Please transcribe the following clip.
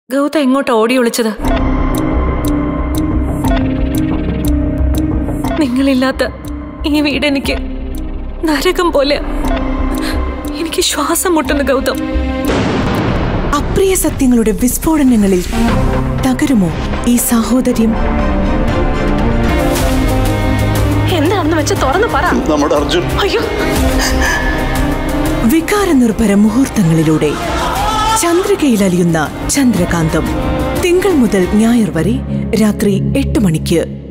ഗൗത എങ്ങോട്ടാ ഓടി ഒളിച്ചത് നിങ്ങളില്ലാത്ത ഈ വീട് എനിക്ക് നരകം പോലെ എനിക്ക് ശ്വാസം മുട്ടുന്നു ഗൗതം അപ്രിയ സത്യങ്ങളുടെ വിസ്ഫോടനങ്ങളിൽ തകരുമോ ഈ സാഹോദര്യം എന്താണെന്ന് വെച്ച് തുറന്നു പറ നമ്മുടെ അർജുൻ അയ്യോ വികാരനിർഭര മുഹൂർത്തങ്ങളിലൂടെ ചന്ദ്രികയിലലിയുന്ന ചന്ദ്രകാന്തം തിങ്കൾ മുതൽ ഞായർ വരെ രാത്രി എട്ട് മണിക്ക്